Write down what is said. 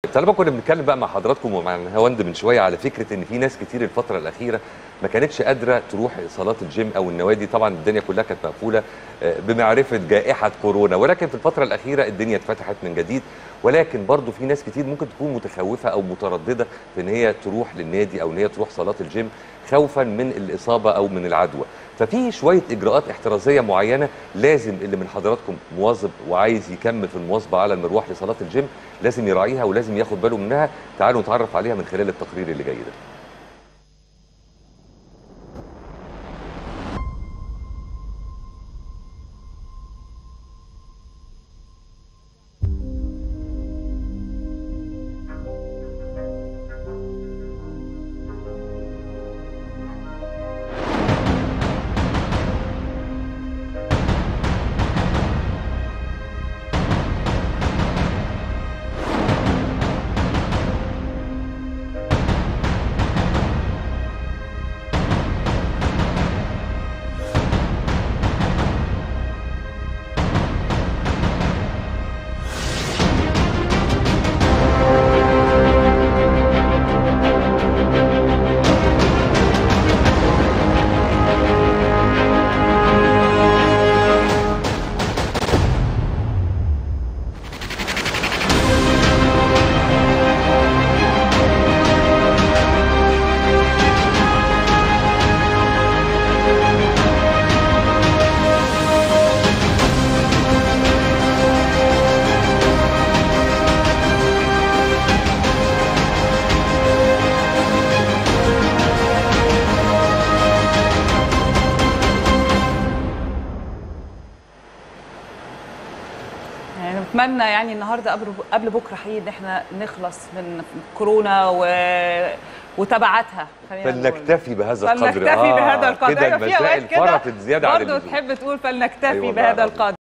طالما كنا بنتكلم بقى مع حضراتكم ومع هوند من شويه على فكره ان في ناس كتير الفتره الاخيره ما كانتش قادره تروح صالات الجيم او النوادي طبعا الدنيا كلها كانت مقفوله آه، بمعرفه جائحه كورونا ولكن في الفتره الاخيره الدنيا اتفتحت من جديد ولكن برضو في ناس كتير ممكن تكون متخوفه او متردده في ان هي تروح للنادي او ان هي تروح صالات الجيم خوفا من الاصابه او من العدوى ففي شويه اجراءات احترازيه معينه لازم اللي من حضراتكم مواظب وعايز يكمل في المواظبه على المروح لصالات الجيم لازم يراعيها ولازم ياخد باله منها تعالوا نتعرف عليها من خلال التقرير اللي جاي ده يعني نتمنى يعني النهارده قبل قبل بكره حقيقي ان احنا نخلص من كورونا و... وتبعاتها خلينا نقول. فلنكتفي بهذا القدر فلنكتفي بهذا القدر كده أيوة، في المسائل أوقات كده فرطت زياده عن برضه اللزوم تحب تقول فلنكتفي أيوة والله بهذا العظيم. القدر